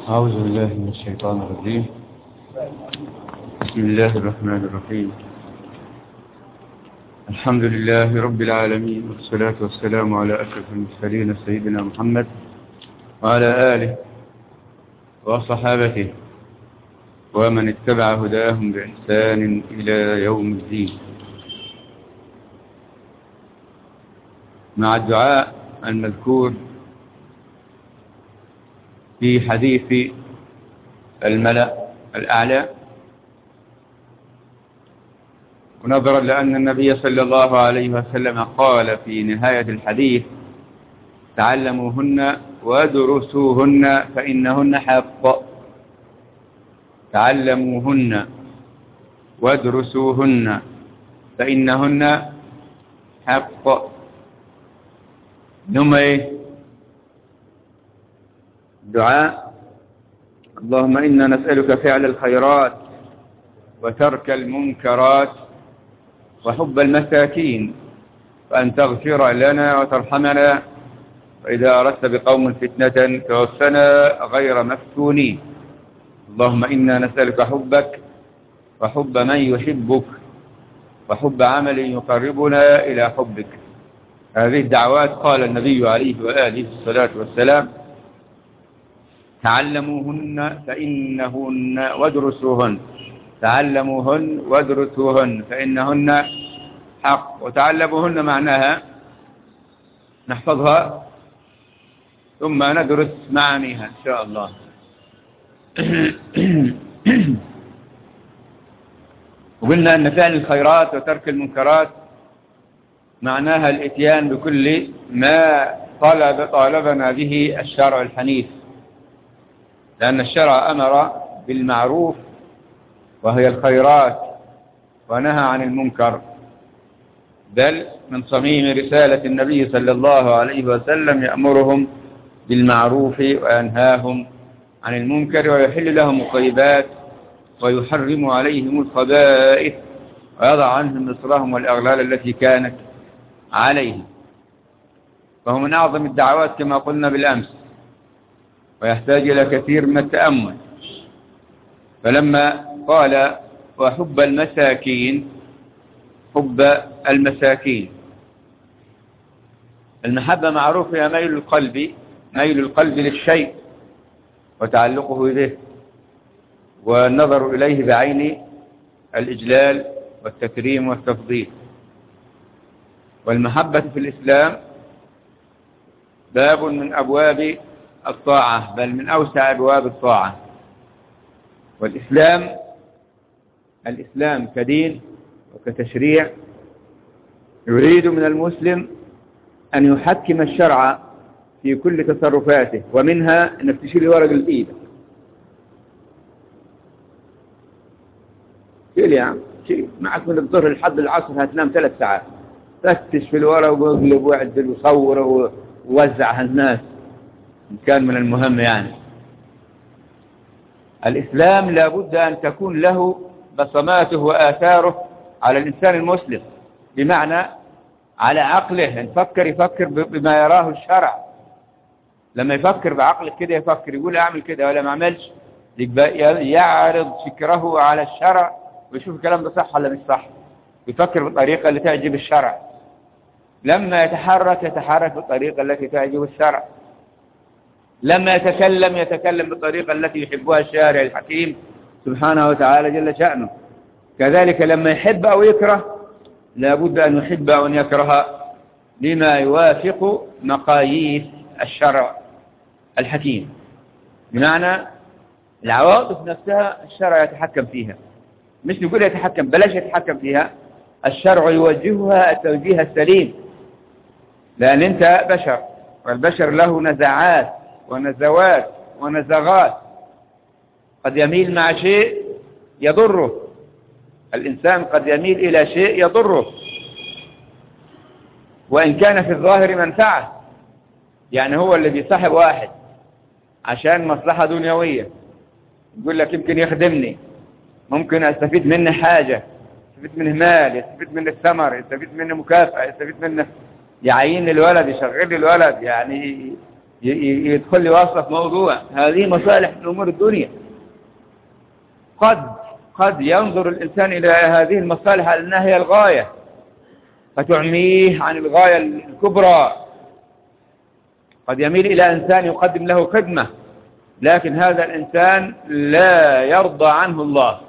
أعوذ بالله من الشيطان الرجيم بسم الله الرحمن الرحيم الحمد لله رب العالمين والصلاة والسلام على أشرف المرسلين سيدنا محمد وعلى آله وصحابته ومن اتبع هداهم بإحسان إلى يوم الدين مع الدعاء المذكور في حديث الملأ الأعلى ونظرا لأن النبي صلى الله عليه وسلم قال في نهاية الحديث تعلموهن ودرسوهن فإنهن حق تعلموهن وادرسوهن فإنهن حق ثم ايه دعاء اللهم إنا نسألك فعل الخيرات وترك المنكرات وحب المساكين وأن تغفر لنا وترحمنا وإذا أردت بقوم فتنة توفنا غير مفتونين اللهم إنا نسألك حبك وحب من يحبك وحب عمل يقربنا إلى حبك هذه الدعوات قال النبي عليه وآله الصلاة والسلام تعلموهن فإنهن وادرسوهن تعلموهن وادرسوهن فإنهن حق وتعلموهن معناها نحفظها ثم ندرس معانيها إن شاء الله وقلنا أن فعل الخيرات وترك المنكرات معناها الاتيان بكل ما طلب طالبنا به الشرع الحنيف لأن الشرع أمر بالمعروف وهي الخيرات ونهى عن المنكر بل من صميم رسالة النبي صلى الله عليه وسلم يأمرهم بالمعروف وينهاهم عن المنكر ويحل لهم الطيبات ويحرم عليهم الخبائث ويضع عنهم نصرهم والأغلال التي كانت عليهم فهو من أعظم الدعوات كما قلنا بالأمس ويحتاج إلى كثير من التأمل فلما قال وحب المساكين حب المساكين المحبة معروفة ميل القلب ميل القلب للشيء وتعلقه به والنظر إليه بعين الإجلال والتكريم والتفضيل والمحبة في الإسلام باب من أبواب الطاعة بل من أوسع أبواب الطاعة والإسلام الإسلام كدين وكتشريع يريد من المسلم أن يحكم الشرع في كل تصرفاته ومنها أنك تشيل ورق الإيد شيل يا عم شيل معك من الظهر لحد العصر هتنام ثلاث ساعات فتش في الورق واقلب واعدل وصور ووزع الناس كان من المهم يعني الإسلام لابد أن تكون له بصماته وآثاره على الإنسان المسلم بمعنى على عقله أن يفكر يفكر بما يراه الشرع لما يفكر بعقله كده يفكر يقول أعمل كده ولا ما أعملش يعرض فكره على الشرع ويشوف الكلام ده صح ولا مش صح يفكر بالطريقة اللي تعجب الشرع لما يتحرك يتحرك بالطريقة التي تعجب الشرع لما يتكلم يتكلم بالطريقة التي يحبها الشارع الحكيم سبحانه وتعالى جل شأنه كذلك لما يحب أو يكره لابد أن يحب أو أن يكره لما يوافق مقاييس الشرع الحكيم بمعنى العواطف نفسها الشرع يتحكم فيها مش نقول يتحكم بلاش يتحكم فيها الشرع يوجهها التوجيه السليم لأن أنت بشر والبشر له نزعات ونزوات ونزغات قد يميل مع شيء يضره الإنسان قد يميل إلى شيء يضره وإن كان في الظاهر منفعة يعني هو اللي بيصاحب واحد عشان مصلحة دنيوية يقول لك يمكن يخدمني ممكن أستفيد منه حاجة يستفيد منه مال يستفيد منه الثمر يستفيد منه مكافأة يستفيد منه يعين الولد يشغل الولد يعني يدخل لي واسطة في موضوع هذه مصالح من أمور الدنيا قد قد ينظر الإنسان إلى هذه المصالح على أنها هي الغاية فتعميه عن الغاية الكبرى قد يميل إلى إنسان يقدم له خدمة لكن هذا الإنسان لا يرضى عنه الله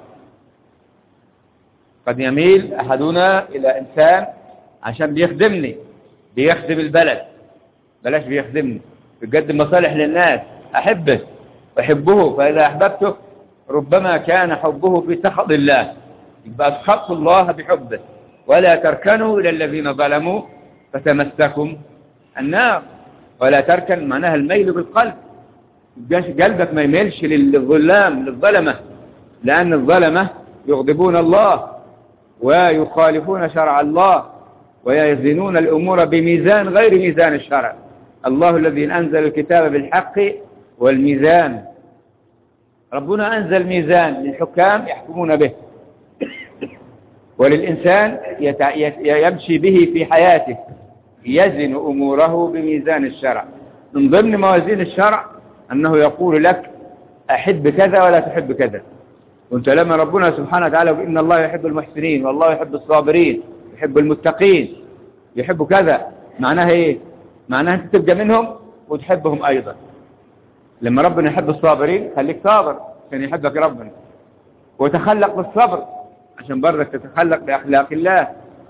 قد يميل أحدنا إلى إنسان عشان بيخدمني بيخدم البلد بلاش بيخدمني بيقدم مصالح للناس أحبه أحبه فإذا أحببته ربما كان حبه في سخط الله يبقى أسخط الله بحبه ولا تركنوا إلى الذين ظلموا فتمسكم النار ولا تركن معناها الميل بالقلب قلبك ما يميلش للظلام للظلمة لأن الظلمة يغضبون الله ويخالفون شرع الله ويزنون الأمور بميزان غير ميزان الشرع الله الذي أنزل الكتاب بالحق والميزان ربنا أنزل ميزان للحكام يحكمون به وللإنسان يمشي به في حياته يزن أموره بميزان الشرع من ضمن موازين الشرع أنه يقول لك أحب كذا ولا تحب كذا وانت لما ربنا سبحانه وتعالى إن الله يحب المحسنين والله يحب الصابرين يحب المتقين يحب كذا معناها ايه معناها انت تبقى منهم وتحبهم ايضا لما ربنا يحب الصابرين خليك صابر عشان يحبك ربنا وتخلق بالصبر عشان برضك تتخلق بأخلاق الله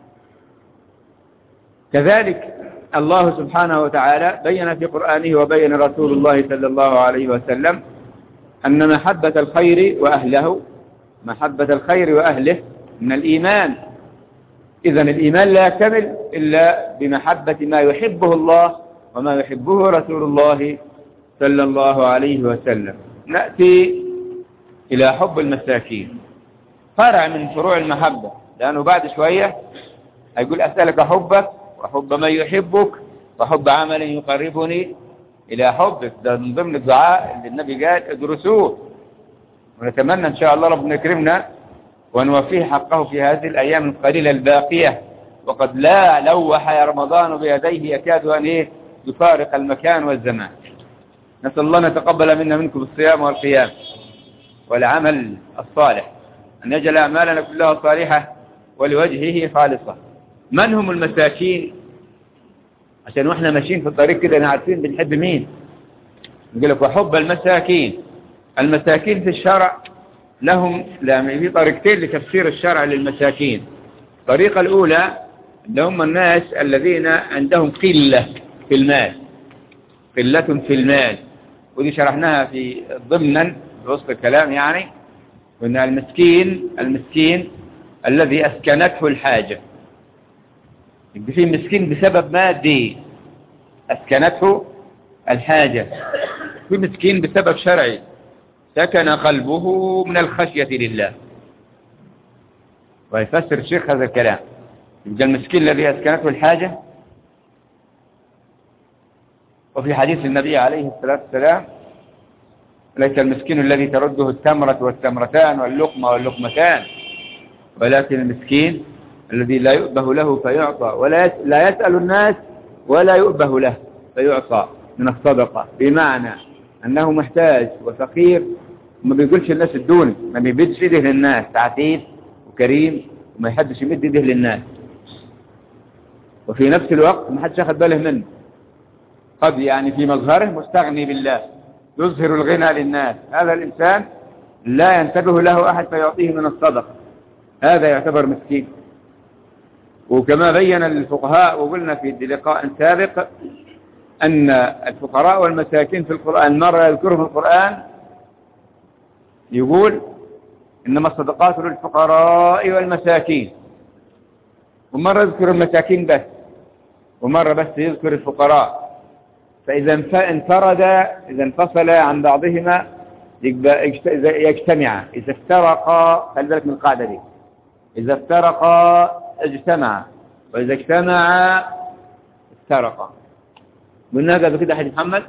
كذلك الله سبحانه وتعالى بين في قرآنه وبين رسول الله صلى الله عليه وسلم أن محبة الخير وأهله محبة الخير وأهله من الإيمان إذا الإيمان لا يكتمل إلا بمحبة ما يحبه الله وما يحبه رسول الله صلى الله عليه وسلم نأتي إلى حب المساكين فرع من فروع المحبة لأنه بعد شوية هيقول أسألك حبك وحب من يحبك وحب عمل يقربني إلى حبك ده من ضمن الدعاء اللي النبي قال ادرسوه ونتمنى إن شاء الله ربنا يكرمنا ونوفيه حقه في هذه الأيام القليلة الباقية وقد لا لوح يا رمضان بيديه يكاد أن إيه يفارق المكان والزمان نسأل الله نتقبل منا منكم الصيام والقيام والعمل الصالح أن يجعل أعمالنا كلها صالحة ولوجهه خالصة من هم المساكين عشان واحنا ماشيين في الطريق كده عارفين بنحب مين نقول لك وحب المساكين المساكين في الشرع لهم في طريقتين لتفسير الشرع للمساكين الطريقة الأولى اللي هم الناس الذين عندهم قلة في المال قلة في المال ودي شرحناها في ضمنا في وسط الكلام يعني وان المسكين المسكين الذي أسكنته الحاجة يبقى في مسكين بسبب مادي أسكنته الحاجة في مسكين بسبب شرعي سكن قلبه من الخشية لله ويفسر الشيخ هذا الكلام يبقى المسكين الذي أسكنته الحاجة وفي حديث النبي عليه الصلاة والسلام ليس المسكين الذي ترده التمرة والتمرتان واللقمة واللقمتان ولكن المسكين الذي لا يؤبه له فيعطى ولا لا يسأل الناس ولا يؤبه له فيعطى من الصدقة بمعنى أنه محتاج وفقير وما بيقولش الناس ادوني ما بيبدش ايده للناس عتيد وكريم وما يحدش يمد ايده للناس وفي نفس الوقت ما حدش اخذ باله منه قد يعني في مظهره مستغني بالله يظهر الغنى للناس هذا الإنسان لا ينتبه له أحد فيعطيه من الصدقة هذا يعتبر مسكين وكما بين الفقهاء وقلنا في لقاء سابق أن الفقراء والمساكين في القرآن مرة يذكرهم القرآن يقول إنما الصدقات للفقراء والمساكين ومرة يذكر المساكين بس ومرة بس يذكر الفقراء فإذا انفرد إذا انفصل عن بعضهما يجتمع إذا افترقا خلي بالك من القاعدة دي إذا افترقا اجتمع وإذا اجتمع افترقا قلناها قبل كده حديث محمد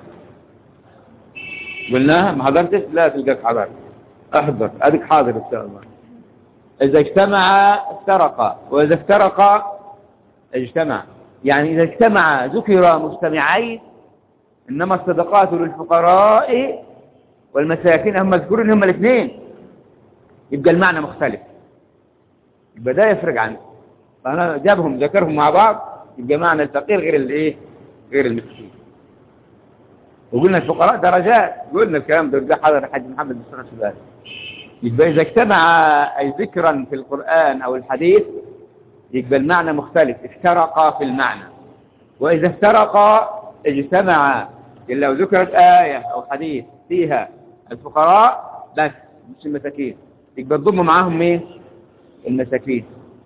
قلناها ما حضرتش لا تلقاك حضرت احضر اديك حاضر ان شاء الله اذا اجتمع افترقا واذا افترقا اجتمع يعني اذا اجتمع ذكر مجتمعين إنما الصدقات للفقراء والمساكين هم مذكورين هم الاثنين يبقى المعنى مختلف يبقى ده يفرق عنه فأنا جابهم ذكرهم مع بعض يبقى معنى الفقير غير الايه غير المسكين وقلنا الفقراء درجات قلنا الكلام ده ده حضر الحاج محمد بن سنة سبال يبقى إذا اجتمع أي ذكرا في القرآن أو الحديث يبقى المعنى مختلف افترقا في المعنى وإذا افترقا اجتمعا لو ذكرت آية أو حديث فيها الفقراء بس مش المساكين يبقى تضم معاهم مين المساكين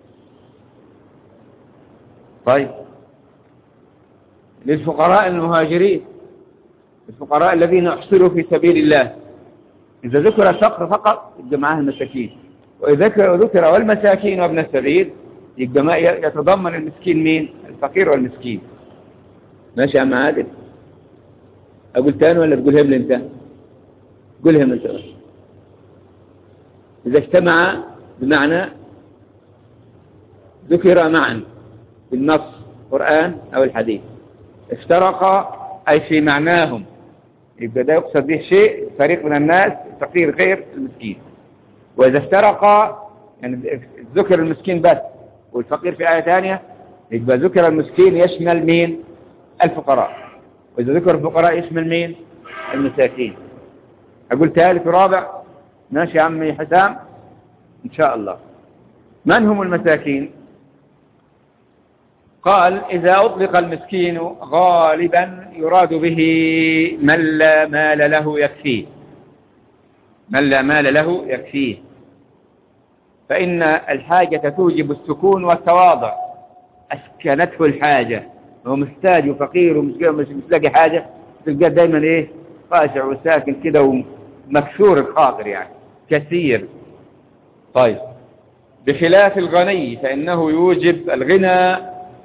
طيب للفقراء المهاجرين الفقراء الذين احصروا في سبيل الله إذا ذكر الفقر فقط يبقى معاه المساكين وإذا ذكر ذكر والمساكين وابن السبيل يبقى يتضمن المسكين مين الفقير والمسكين ماشي يا عم عادل أقول تاني ولا تقولها لي أنت قولها أنت بس إذا اجتمع بمعنى ذكر معا في النص القرآن أو الحديث افترقا أي في معناهم يبقى ده يقصد به شيء فريق من الناس فقير غير المسكين وإذا افترقا يعني ذكر المسكين بس والفقير في آية ثانية يبقى ذكر المسكين يشمل مين الفقراء وإذا ذكر الفقراء يشمل مين المساكين أقول ثالث ورابع ماشي يا عمي حسام إن شاء الله من هم المساكين قال إذا أطلق المسكين غالبا يراد به من لا مال له يكفيه من لا مال له يكفيه فإن الحاجة توجب السكون والتواضع أسكنته الحاجة هو محتاج وفقير ومش لاقي حاجة تلقاه دايما إيه خاشع وساكن كده ومكسور الخاطر يعني كثير طيب بخلاف الغني فإنه يوجب الغنى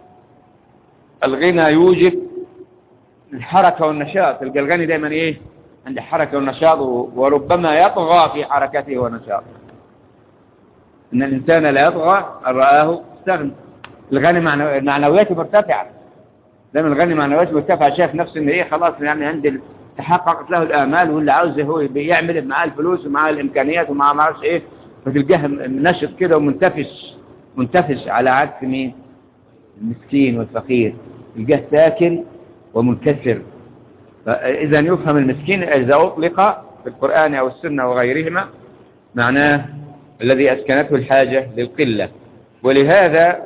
الغنى يوجب الحركة والنشاط تلقى الغني دائما ايه عند حركة والنشاط وربما يطغى في حركته ونشاطه ان الانسان لا يطغى ان رآه استغنى الغني معنوياته مرتفعة دائما الغني معنوياته مرتفعة شايف نفسه ان ايه خلاص يعني عند تحققت له الامال واللي عاوزه هو بيعمل معاه الفلوس ومعاه الامكانيات ومعاه ما اعرفش ايه فتلقاه نشط كده ومنتفش منتفش على عكس مين المسكين والفقير تلقاه ساكن ومنكسر إذا يفهم المسكين إذا أطلق في القرآن أو السنة وغيرهما معناه الذي أسكنته الحاجة للقلة ولهذا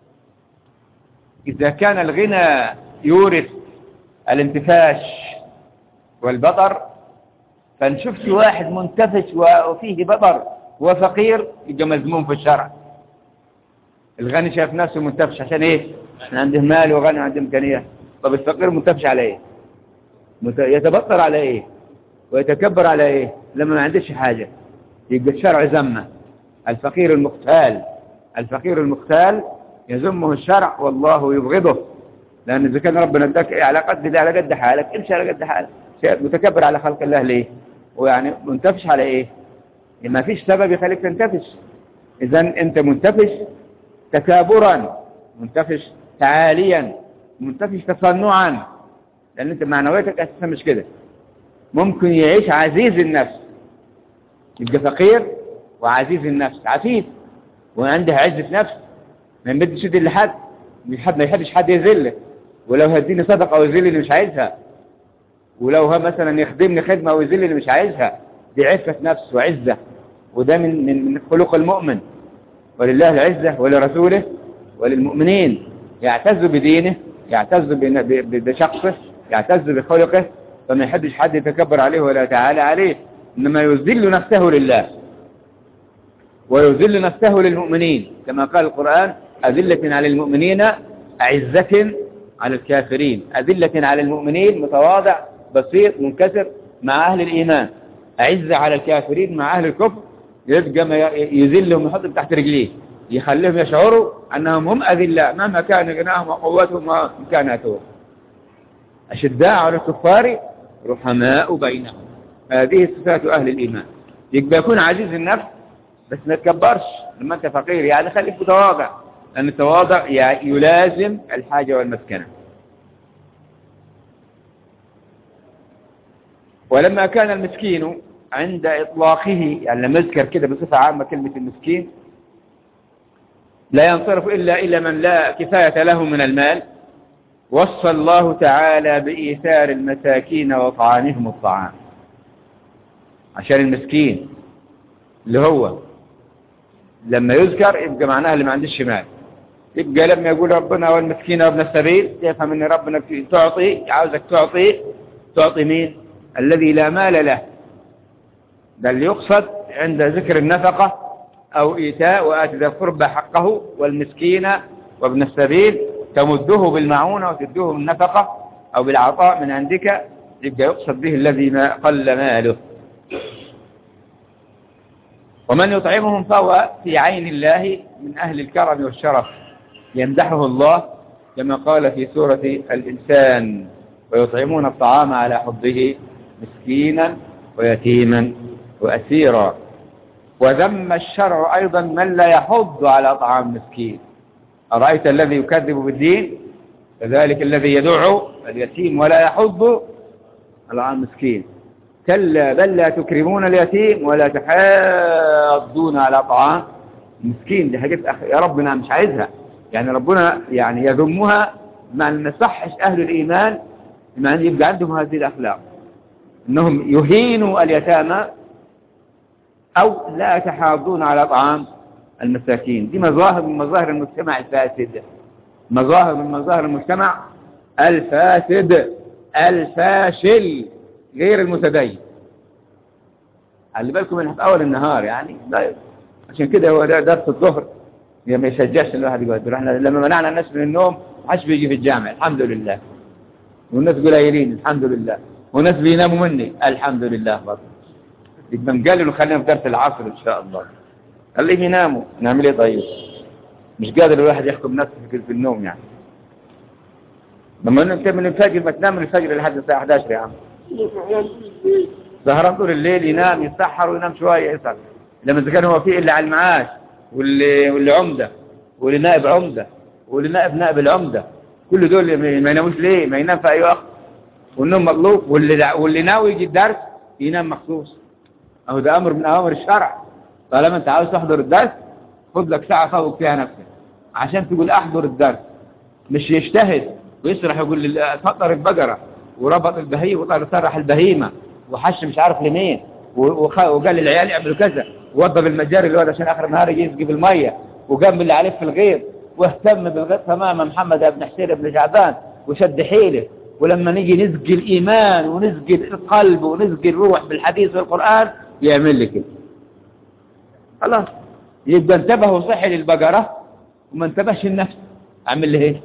إذا كان الغنى يورث الانتفاش والبطر فنشوفش واحد منتفش وفيه بطر وفقير يبقى مذموم في الشرع الغني شايف نفسه منتفش عشان ايه عشان عنده مال وغني عنده امكانيات طب الفقير منتفش على ايه يتبطر على ايه ويتكبر على ايه لما ما عندش حاجة يبقى الشرع ذمه الفقير المختال الفقير المختال يذمه الشرع والله يبغضه لأن إذا كان ربنا اداك إيه على قد ده على قد حالك امشي على قد حالك متكبر على خلق الله ليه ويعني منتفش على ايه ما فيش سبب يخليك تنتفش إذا أنت منتفش تكابرا منتفش تعاليا منتفش تصنعا لأن أنت معنويتك أساسا مش كده ممكن يعيش عزيز النفس يبقى فقير وعزيز النفس عفيف وعنده عزة نفس ما يمدش يدي لحد ما يحبش حد يذله ولو هديني صدقة او يذل اللي مش عايزها ولو هو مثلا يخدمني خدمة او يذل اللي مش عايزها دي عفة نفس وعزة وده من من من خلق المؤمن ولله العزة ولرسوله وللمؤمنين يعتز بدينه يعتز بشخصه يعتز بخلقه فما يحبش حد يتكبر عليه ولا يتعالى عليه إنما يذل نفسه لله ويذل نفسه للمؤمنين كما قال القرآن أذلة على المؤمنين أعزة على الكافرين أذلة على المؤمنين متواضع بسيط منكسر مع أهل الإيمان أعزة على الكافرين مع أهل الكفر يبقى يذلهم ويحطهم تحت رجليه يخليهم يشعروا أنهم هم أذلاء مهما كان غناهم وقوتهم وإمكاناتهم أشداء على الكفار رحماء بينهم هذه صفات أهل الإيمان يبقى يكون عزيز النفس بس ما تكبرش لما أنت فقير يعني خليك متواضع لأن التواضع يلازم الحاجة والمسكنة ولما كان المسكين عند إطلاقه يعني لما يذكر كده بصفة عامة كلمة المسكين لا ينصرف إلا إلى من لا كفاية له من المال وصى الله تعالى بإيثار المساكين وطعامهم الطعام عشان المسكين اللي هو لما يذكر يبقى معناها اللي ما عندش مال يبقى لما يقول ربنا والمسكين وابن السبيل يفهم ان ربنا تعطي عاوزك تعطي تعطي مين الذي لا مال له بل يقصد عند ذكر النفقة أو إيتاء وآت ذا القربى حقه والمسكين وابن السبيل تمده بالمعونة وتدوه بالنفقة أو بالعطاء من عندك يبقى يقصد به الذي ما قل ماله ومن يطعمهم فهو في عين الله من أهل الكرم والشرف يمدحه الله كما قال في سورة الإنسان ويطعمون الطعام على حبه مسكينا ويتيما وأسيرا وذم الشرع أيضا من لا يحض على طعام مسكين أرأيت الذي يكذب بالدين كذلك الذي يدع اليتيم ولا يحض على طعام مسكين كلا بل لا تكرمون اليتيم ولا تحاضون على طعام مسكين دي حاجات يا ربنا مش عايزها يعني ربنا يعني يذمها مع ان يصحش اهل الايمان مع ان يبقى عندهم هذه الاخلاق انهم يهينوا اليتامى او لا يتحاضون على طعام المساكين دي مظاهر من مظاهر المجتمع الفاسد مظاهر من مظاهر المجتمع الفاسد الفاشل غير المتدين خلي بالكم من في اول النهار يعني عشان كده هو ده درس الظهر ما يشجعش الواحد يقعد احنا لما منعنا الناس من النوم ما حدش بيجي في الجامع الحمد لله والناس قليلين الحمد لله وناس بيناموا مني الحمد لله برضه يبقى نقللوا خلينا في درس العصر ان شاء الله خليهم يناموا نعمل ايه طيب مش قادر الواحد يحكم نفسه في النوم يعني لما انت من الفجر ما تنام من الفجر لحد الساعه 11 يا عم سهران طول الليل ينام يتسحر وينام شويه يسهر لما اذا كان هو فيه اللي على المعاش واللي واللي عمده واللي نائب عمده واللي نائب نائب العمده كل دول ما يناموش ليه ما ينام في اي وقت والنوم مطلوب واللي واللي ناوي يجي الدرس ينام مخصوص اهو ده امر من اوامر الشرع طالما انت عاوز تحضر الدرس خد لك ساعه فوق فيها نفسك عشان تقول احضر الدرس مش يجتهد ويسرح يقول فطر البقره وربط البهيمه وطلع يسرح البهيمه وحش مش عارف لمين وقال للعيال يعملوا كذا ووضب المجاري الواد عشان اخر النهار يجي يسقي بالميه وقام اللي عليه في الغير واهتم بالغير تماما محمد بن حسين بن شعبان وشد حيله ولما نيجي نسقي الايمان ونسقي القلب ونسقي الروح بالحديث والقران يعمل لي كده خلاص يبقى انتبه وصحي للبقره وما انتبهش النفس اعمل لي ايه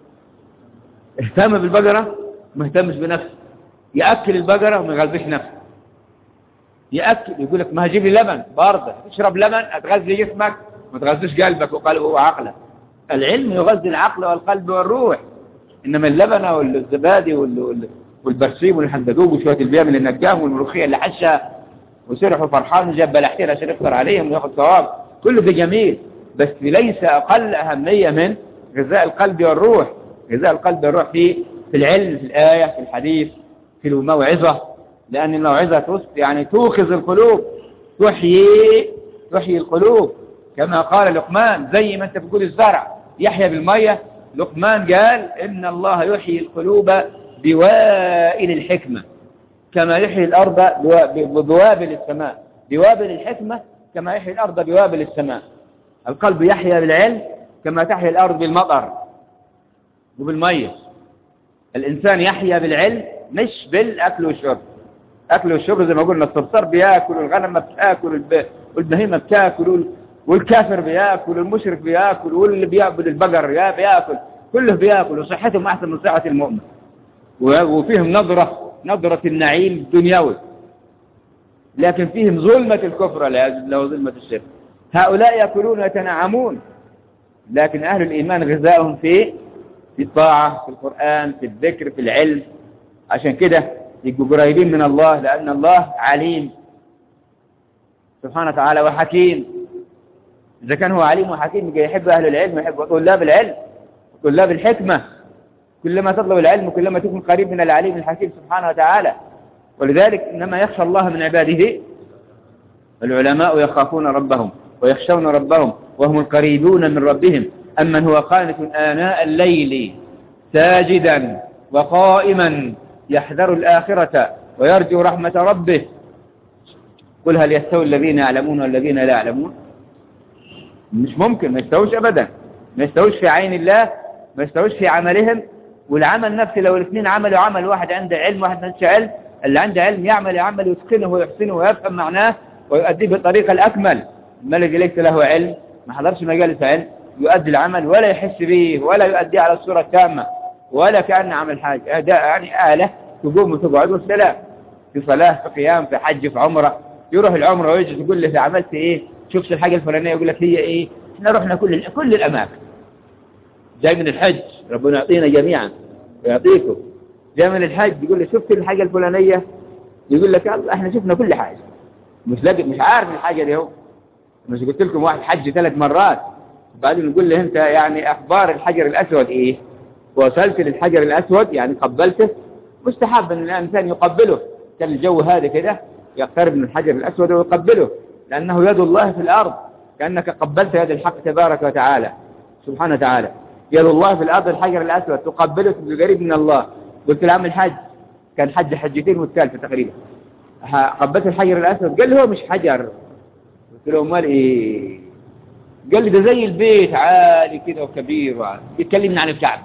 اهتم بالبقره ما اهتمش بنفسه ياكل البقره وما يغذيش نفسه ياكل يقول لك ما هجيب لي لبن برضه تشرب لبن هتغذي جسمك ما تغذيش قلبك وقلبه وعقلك العلم يغذي العقل والقلب والروح انما اللبن والزبادي والبرسيم والحندقوق وشويه البيام اللي نجاهم والملوخيه اللي حشها وسرح فرحان جاب بلحتين عشان يفطر عليهم وياخد ثواب كله ده جميل بس ليس اقل اهميه من غذاء القلب والروح غذاء القلب والروح في في العلم في الايه في الحديث في الموعظه لان الموعظه يعني توقظ القلوب تحيي تحيي القلوب كما قال لقمان زي ما انت بتقول الزرع يحيى بالميه لقمان قال ان الله يحيي القلوب بوائل الحكمه كما يحيي الأرض بوابل السماء بوابل الحكمة كما يحيي الأرض بوابل السماء القلب يحيا بالعلم كما تحيا الأرض بالمطر وبالمية الإنسان يحيا بالعلم مش بالأكل والشرب أكل والشرب زي ما قلنا الصرصار بياكل والغنم بتاكل والبهيمة بتاكل والكافر بياكل والمشرك بياكل واللي بيعبد البقر يا بياكل كله بياكل وصحتهم أحسن من صحة المؤمن وفيهم نظرة نظرة النعيم الدنيوي لكن فيهم ظلمة الكفر والعياذ بالله وظلمة الشرك هؤلاء يأكلون ويتنعمون لكن أهل الإيمان غذاؤهم في في الطاعة في القرآن في الذكر في العلم عشان كده يبقوا قريبين من الله لأن الله عليم سبحانه وتعالى وحكيم إذا كان هو عليم وحكيم يبقى يحب أهل العلم ويحب طلاب العلم طلاب الحكمة كلما تطلب العلم كلما تكون قريب من العليم الحكيم سبحانه وتعالى ولذلك إنما يخشى الله من عباده العلماء يخافون ربهم ويخشون ربهم وهم القريبون من ربهم أمن هو قانت آناء الليل ساجدا وقائما يحذر الآخرة ويرجو رحمة ربه قل هل يستوي الذين يعلمون والذين لا يعلمون مش ممكن ما يستووش أبدا ما يستووش في عين الله ما يستووش في عملهم والعمل نفسه لو الاثنين عملوا عمل واحد عنده علم واحد ما عنده علم اللي عنده علم يعمل عمل يتقنه ويحسنه ويفهم معناه ويؤديه بالطريقة الأكمل الملك ليس له علم ما حضرش مجالس علم يؤدي العمل ولا يحس به ولا يؤديه على الصورة التامة ولا كأن عمل حاجة ده يعني آلة تقوم وتقعد والسلام في صلاة في قيام في حج في عمرة يروح العمرة ويجي تقول له عملت ايه شفت الحاجة الفلانية يقول لك هي ايه احنا رحنا كل كل الأماكن جاي من الحج ربنا يعطينا جميعا ويعطيكم جاي من الحج يقول لي شفت الحاجة الفلانية يقول لك الله احنا شفنا كل حاجة مش لاقي مش عارف الحاجة دي هو مش قلت لكم واحد حج ثلاث مرات بعدين نقول له انت يعني اخبار الحجر الاسود ايه وصلت للحجر الاسود يعني قبلته مستحب ان الانسان يقبله كان الجو هذا كده يقترب من الحجر الاسود ويقبله لانه يد الله في الارض كانك قبلت يد الحق تبارك وتعالى سبحانه وتعالى يد الله في الارض الحجر الاسود تقبله قريب من الله قلت له عم حج كان حج حجتين والثالثه تقريبا قبلت الحجر الاسود قال لي هو مش حجر قلت له امال ايه قال لي ده زي البيت عالي كده وكبير بيتكلمنا عن الكعبة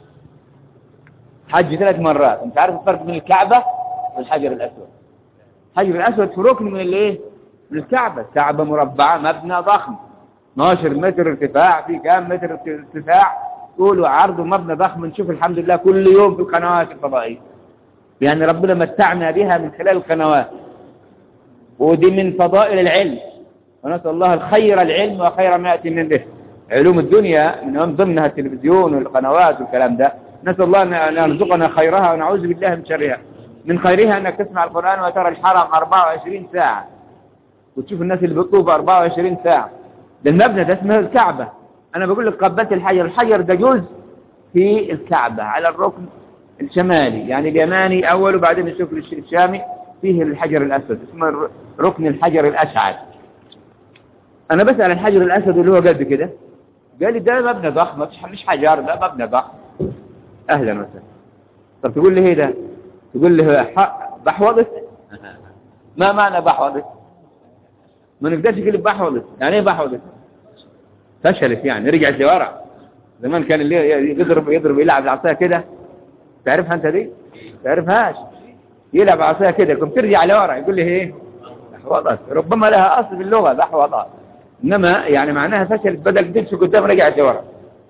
حج ثلاث مرات انت عارف الفرق بين الكعبة والحجر الأسود الحجر الأسود في ركن من الايه من الكعبة كعبة مربعة مبنى ضخم 12 متر ارتفاع في كام متر ارتفاع طول وعرض مبنى ضخم نشوف الحمد لله كل يوم في القنوات الفضائية يعني ربنا متعنا بها من خلال القنوات ودي من فضائل العلم ونسأل الله الخير العلم وخير ما يأتي من به علوم الدنيا من ضمنها التلفزيون والقنوات والكلام ده نسأل الله أن يرزقنا خيرها ونعوذ بالله من شرها من خيرها أنك تسمع القرآن وترى الحرم 24 ساعة وتشوف الناس اللي بتطوف 24 ساعة ده المبنى ده اسمه الكعبة أنا بقول لك قبلت الحجر الحجر ده جزء في الكعبة على الركن الشمالي يعني اليماني أول وبعدين نشوف الشامي فيه الحجر الأسود اسمه ركن الحجر الأشعر أنا بسأل الحجر الأسود اللي هو قد كده قال لي ده مبنى ضخم مش حجر ده مبنى ضخم أهلا وسهلا طب تقول لي ايه ده تقول لي بحوضت ما معنى بحوضت ما نقدرش نقول بحوضت يعني ايه بحوضت فشلت يعني رجعت لورا زمان كان اللي يضرب يضرب يلعب العصايه كده تعرفها انت دي تعرفهاش يلعب عصايه كده كنت ترجع لورا يقول لي ايه بحوضت ربما لها اصل في اللغه بحوضت إنما يعني معناها فشلت بدل تمشي قدام رجعت لورا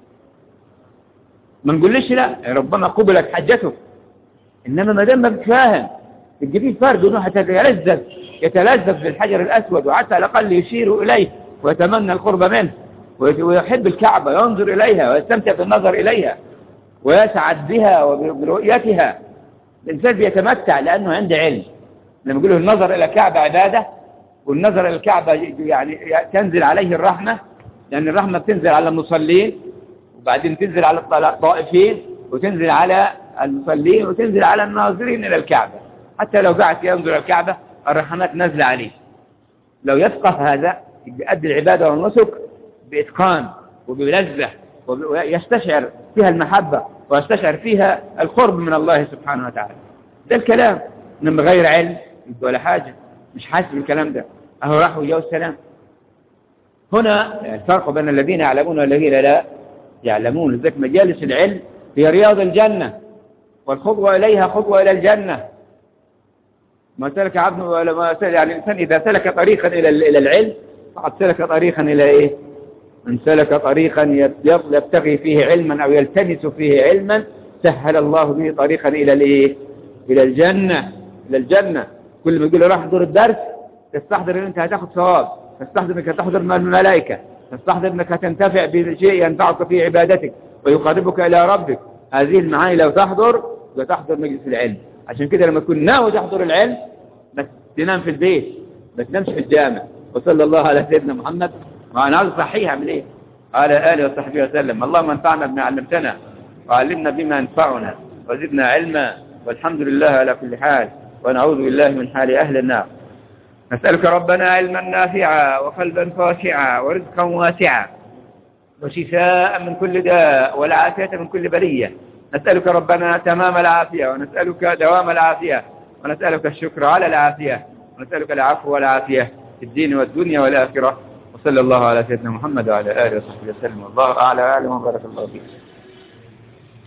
ما نقولش لا ربما قبلت حجته إنما ما دام ما بتفاهم تجيبيه فرد انه يتلذذ يتلذذ بالحجر الأسود وحتى على الأقل يشير إليه ويتمنى القرب منه ويحب الكعبة ينظر إليها ويستمتع بالنظر إليها ويسعد بها وبرؤيتها الإنسان بيتمتع لأنه عنده علم لما يقول له النظر إلى الكعبة عبادة والنظر إلى الكعبة يعني تنزل عليه الرحمة لأن الرحمة بتنزل على المصلين وبعدين تنزل على الطائفين وتنزل على المصلين وتنزل على الناظرين إلى الكعبة حتى لو قاعد ينظر إلى الكعبة الرحمات نازلة عليه لو يفقه هذا يؤدي العبادة والنسك بإتقان وبلذة ويستشعر فيها المحبة ويستشعر فيها القرب من الله سبحانه وتعالى ده الكلام من غير علم ولا حاجة مش حاسس بالكلام ده أهو راحوا وجاءوا السلام هنا الفرق بين الذين يعلمون والذين لا يعلمون لذلك مجالس العلم هي رياض الجنة والخطوة إليها خطوة إلى الجنة ما سلك عبد ولا ما سلك يعني الإنسان إذا سلك طريقا إلى إلى العلم فقد سلك طريقا إلى إيه من سلك طريقا يبتغي فيه علما أو يلتمس فيه علما سهل الله به طريقا إلى الإيه إلى الجنة إلى الجنة كل ما يقول له راح احضر الدرس تستحضر ان انت هتاخد ثواب تستحضر انك هتحضر من الملائكة تستحضر انك هتنتفع بشيء ينفعك في عبادتك ويقربك الى ربك هذه المعاني لو تحضر وتحضر مجلس العلم عشان كده لما تكون ناوي تحضر العلم ما تنام في البيت ما تنامش في الجامع وصلى الله على سيدنا محمد وانا عاوز صحيح اعمل ايه على اله وصحبه وسلم اللهم انفعنا بما علمتنا وعلمنا بما ينفعنا وزدنا علما والحمد لله على كل حال ونعوذ بالله من حال أهل النار نسألك ربنا علما نافعا وقلبا خاشعا ورزقا واسعا وشفاء من كل داء والعافية من كل بلية نسألك ربنا تمام العافية ونسألك دوام العافية ونسألك الشكر على العافية ونسألك العفو والعافية في الدين والدنيا والآخرة وصلى الله على سيدنا محمد وعلى آله وصحبه وسلم والله أعلى أعلم وبارك الله فيك